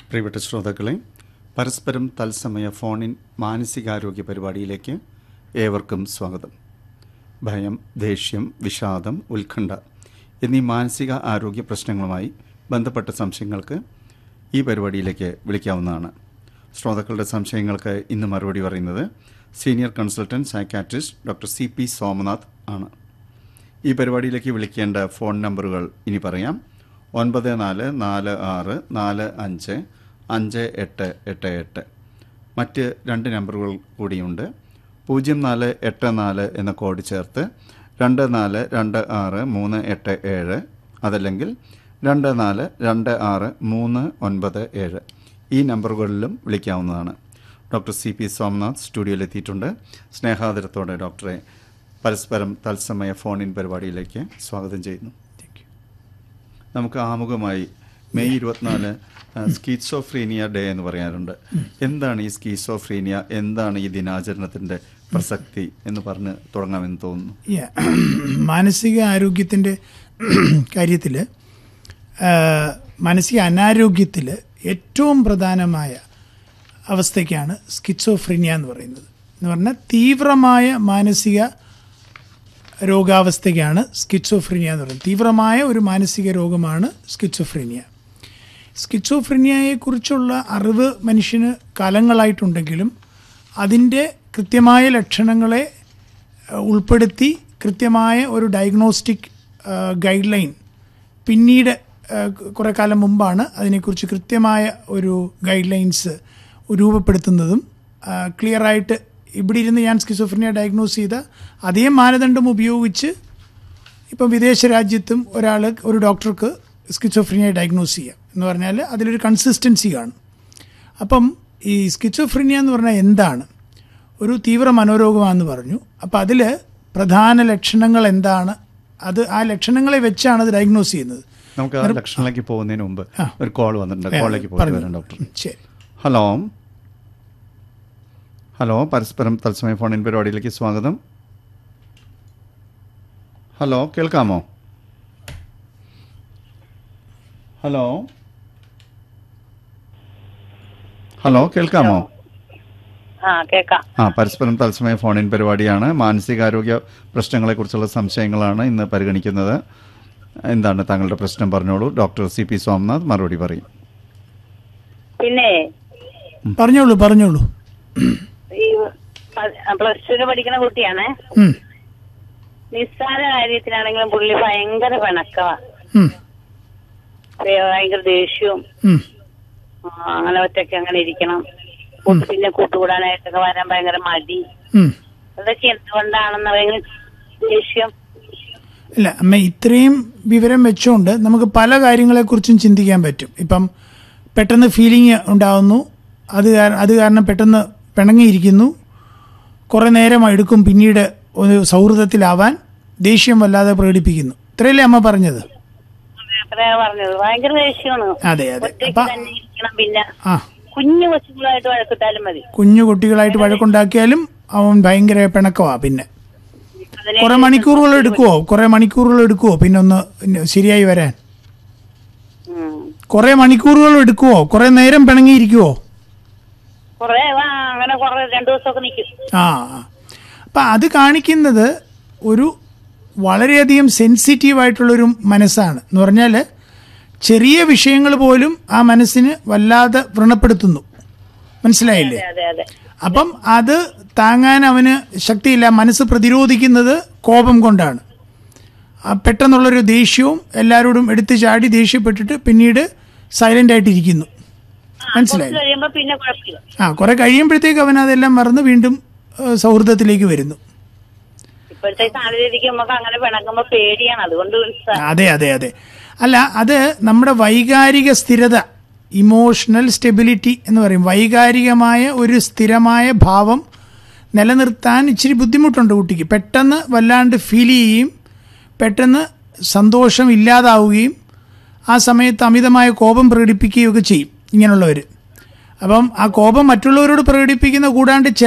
പ്രിയപ്പെട്ട ശ്രോതാക്കളെ പരസ്പരം തത്സമയ ഫോണിൻ മാനസികാരോഗ്യ പരിപാടിയിലേക്ക് ഏവർക്കും സ്വാഗതം ഭയം ദേഷ്യം വിഷാദം ഉത്കണ്ഠ എന്നീ മാനസിക ആരോഗ്യ പ്രശ്നങ്ങളുമായി ബന്ധപ്പെട്ട സംശയങ്ങൾക്ക് ഈ പരിപാടിയിലേക്ക് വിളിക്കാവുന്നതാണ് ശ്രോതാക്കളുടെ സംശയങ്ങൾക്ക് ഇന്ന് മറുപടി പറയുന്നത് senior consultant psychiatrist doctor C P Somanath ആണ് ഈ പരിപാടിയിലേക്ക് വിളിക്കേണ്ട ഫോൺ നമ്പറുകൾ ഇനി പറയാം ഒൻപത് നാല് നാല് ആറ് നാല് അഞ്ച് അഞ്ച് എട്ട് എട്ട് എട്ട് മറ്റ് രണ്ട് നമ്പറുകൾ കൂടിയുണ്ട് പൂജ്യം നാല് എട്ട് നാല് എന്ന കോഡ് ചേർത്ത് രണ്ട് നാല് രണ്ട് ആറ് മൂന്ന് എട്ട് ഏഴ് അതല്ലെങ്കിൽ രണ്ട് നാല് രണ്ട് ആറ് മൂന്ന് ഒൻപത് ഏഴ് ഈ നമ്പറുകളിലും വിളിക്കാവുന്നതാണ് ഡോക്ടർ സി പി സോമനാഥ് സ്റ്റുഡിയോയിലെത്തിയിട്ടുണ്ട് സ്നേഹാദരത്തോടെ ഡോക്ടറെ പരസ്പരം തത്സമയ ഫോണിൻ പരിപാടിയിലേക്ക് സ്വാഗതം ചെയ്യുന്നു നമുക്ക് ആമുഖമായി മെയ് ഇരുപത്തിനാല് സ്കീസോഫ്രീനിയ ഡേ എന്ന് പറയാറുണ്ട് എന്താണ് ഈ സ്കീസോഫ്രീനിയ എന്താണ് ഈ ദിനാചരണത്തിന്റെ പ്രസക്തി എന്ന് പറഞ്ഞ് തുടങ്ങാമെന്ന് തോന്നുന്നു Yeah. മാനസിക ആരോഗ്യത്തിൻ്റെ കാര്യത്തിൽ മാനസിക അനാരോഗ്യത്തിൽ ഏറ്റവും പ്രധാനമായ അവസ്ഥയ്ക്കാണ് സ്കിച്ചോഫ്രീനിയ എന്ന് പറയുന്നത് എന്ന് പറഞ്ഞാൽ തീവ്രമായ മാനസിക രോഗാവസ്ഥയ്ക്കാണ് സ്കിച്ചോഫ്രീനിയ എന്ന് പറയുന്നത് തീവ്രമായ ഒരു മാനസിക രോഗമാണ് സ്കിച്ചോഫ്രീനിയ സ്കിച്ചോഫ്രീനിയയെക്കുറിച്ചുള്ള അറിവ് മനുഷ്യന് കാലങ്ങളായിട്ടുണ്ടെങ്കിലും അതിൻ്റെ കൃത്യമായ ലക്ഷണങ്ങളെ ഏഹ്, ഉൾപ്പെടുത്തി കൃത്യമായ ഒരു ഡയഗ്നോസ്റ്റിക് ഗൈഡ് ലൈൻ പിന്നീട് ഏഹ്, കുറേ കാലം മുമ്പാണ് അതിനെക്കുറിച്ച് കൃത്യമായ ഒരു ഗൈഡ് ലൈൻസ് രൂപപ്പെടുത്തുന്നതും ക്ലിയറായിട്ട് ഇവിടെ ഇരുന്ന് ഞാൻ സ്കിസോഫ്രീനിയ ഡയഗ്നോസ് ചെയ്ത അതേ മാനദണ്ഡം ഉപയോഗിച്ച് ഇപ്പം വിദേശ രാജ്യത്തും ഒരാൾ ഒരു ഡോക്ടർക്ക് സ്കിച്ചോഫ്രീനിയ ഡയഗ്നോസ് ചെയ്യാം എന്ന് പറഞ്ഞാൽ അതിലൊരു കൺസിസ്റ്റൻസി കാണും അപ്പം ഈ സ്കിച്ചോഫ്രീനിയ എന്ന് പറഞ്ഞാൽ എന്താണ് ഒരു തീവ്ര മനോരോഗമാണെന്ന് പറഞ്ഞു അപ്പം അതിൽ പ്രധാന ലക്ഷണങ്ങൾ എന്താണ് അത് ആ ലക്ഷണങ്ങളെ വെച്ചാണ് അത് ഡയഗ്നോസ് ചെയ്യുന്നത് നമുക്ക് ആ ലക്ഷണത്തിലേക്ക് പോകുന്നതിന് മുമ്പ് ഒരു കോൾ വന്നിട്ടുണ്ട് കോളിലേക്ക് പോയിട്ട് പറഞ്ഞു. വരാം ഡോക്ടർ ശരി ഹലോ ഹലോ പരസ്പരം തത്സമയ ഫോണിൻ പരിപാടിയിലേക്ക് സ്വാഗതം ഹലോ കേൾക്കാമോ ഹലോ ഹലോ കേൾക്കാമോ ആ കേക്കാം ആ പരസ്പരം തത്സമയ ഫോണിൻ പരിപാടിയാണ് മാനസികാരോഗ്യ പ്രശ്നങ്ങളെക്കുറിച്ചുള്ള സംശയങ്ങളാണ് ഇന്ന് പരിഗണിക്കുന്നത് എന്താണ് താങ്കളുടെ പ്രശ്നം പറഞ്ഞോളൂ ഡോക്ടർ സി പി സോമനാഥ് മറുപടി പറയും പിന്നെ പറഞ്ഞോളൂ പറഞ്ഞോളൂ ഈ പ്ലസ് ടുന് പഠിക്കുന്ന കുട്ടിയാണേ ഉം, നിസ്സാര കാര്യത്തിനാണെങ്കിലും പുള്ളി ഭയങ്കര പിണക്കവാ ഉം, ഭയങ്കര ദേഷ്യവും ഉം. ആ, അങ്ങനെ ഒറ്റയ്ക്ക് അങ്ങനെ ഇരിക്കണം കൂട്ട് പിന്നെ കൂട്ടുകൂടാനായിട്ടൊക്കെ വരാൻ ഭയങ്കര മടി ഉം. അതൊക്കെ എന്തുകൊണ്ടാണെന്ന് ഭയങ്കര ദേഷ്യം അല്ല അമ്മ ഇത്രയും വിവരം വെച്ചുകൊണ്ട് നമുക്ക് പല കാര്യങ്ങളെക്കുറിച്ചും ചിന്തിക്കാൻ പറ്റും ഇപ്പം പെട്ടെന്ന് ഫീലിംഗ് ഉണ്ടാകുന്നു അത് കാര- അത് കാരണം പെട്ടെന്ന് പിണങ്ങിയിരിക്കുന്നു കുറേ നേരം എടുക്കും പിന്നീട് ഒരു സൗഹൃദത്തിലാവാൻ ദേഷ്യം വല്ലാതെ പ്രകടിപ്പിക്കുന്നു ഇത്രയല്ലേ അമ്മ പറഞ്ഞത് അത്രയാ പറഞ്ഞത് ഭയങ്കര ദേഷ്യമാണ് അതെ അതെ ഒറ്റയ്ക്ക് അപ്പം തന്നെ ഇരിക്കണം പിന്നെ ആ കുഞ്ഞു കൊച്ചുങ്ങളായിട്ട് വഴക്കിട്ടാലും മതി കുഞ്ഞു കുട്ടികളായിട്ട് വഴക്കുണ്ടാക്കിയാലും അവൻ ഭയങ്കര പിണക്കമാ പിന്നെ അതിനെ കുറെ മണിക്കൂറുകൾ എടുക്കുവോ കുറെ മണിക്കൂറുകൾ എടുക്കുവോ പിന്നെ ഒന്ന് ശരിയായി വരാൻ ഉം. കുറെ മണിക്കൂറുകൾ എടുക്കുവോ കുറെ നേരം പിണങ്ങിയിരിക്കുവോ കൊറേ ആ, അങ്ങനെ കൊറേ രണ്ടു ദിവസമൊക്കെ നിൽക്കും ആ അപ്പം അത് കാണിക്കുന്നത് ഒരു വളരെയധികം സെൻസിറ്റീവ് ആയിട്ടുള്ളൊരു മനസ്സാണ് എന്ന് പറഞ്ഞാൽ ചെറിയ വിഷയങ്ങൾ പോലും ആ മനസ്സിന് വല്ലാതെ വ്രണപ്പെടുത്തുന്നു മനസ്സിലായില്ലേ അതെ അതെ അപ്പം അത് താങ്ങാൻ അവന് ശക്തിയില്ല മനസ്സ് പ്രതിരോധിക്കുന്നത് കോപം കൊണ്ടാണ് ആ പെട്ടെന്നുള്ളൊരു ദേഷ്യവും എല്ലാവരോടും എടുത്തു ചാടി ദേഷ്യപ്പെട്ടിട്ട് പിന്നീട് സൈലന്റ് ആയിട്ടിരിക്കുന്നു മനസ്സിലായി കുറച്ച് കഴിയുമ്പോ പിന്നെ കുഴപ്പമില്ല ആ കുറെ കഴിയുമ്പോഴത്തേക്ക് അവൻ അതെല്ലാം മറന്ന് വീണ്ടും ഏഹ്, സൗഹൃദത്തിലേക്ക് വരുന്നു ഇപ്പോഴത്തെ സാഹചര്യക്ക് നമുക്ക് അങ്ങനെ പിണക്കുമ്പോ പേടിയാണ് അതുകൊണ്ട് സ- അതെ അതെ അതെ അല്ല അത് നമ്മുടെ വൈകാരിക സ്ഥിരത ഇമോഷണൽ സ്റ്റെബിലിറ്റി എന്ന് പറയും വൈകാരികമായ ഒരു സ്ഥിരമായ ഭാവം നിലനിർത്താൻ ഇച്ചിരി ബുദ്ധിമുട്ടുണ്ട് കുട്ടിക്ക് പെട്ടെന്ന് വല്ലാണ്ട് ഫീൽ ചെയ്യുകയും പെട്ടെന്ന് സന്തോഷം ഇല്ലാതാവുകയും ആ സമയത്ത് അമിതമായ കോപം പ്രകടിപ്പിക്കുകയൊക്കെ ചെയ്യും ഇങ്ങനെയുള്ളവർ അപ്പം ആ കോപം മറ്റുള്ളവരോട് പ്രകടിപ്പിക്കുന്ന കൂടാണ്ട്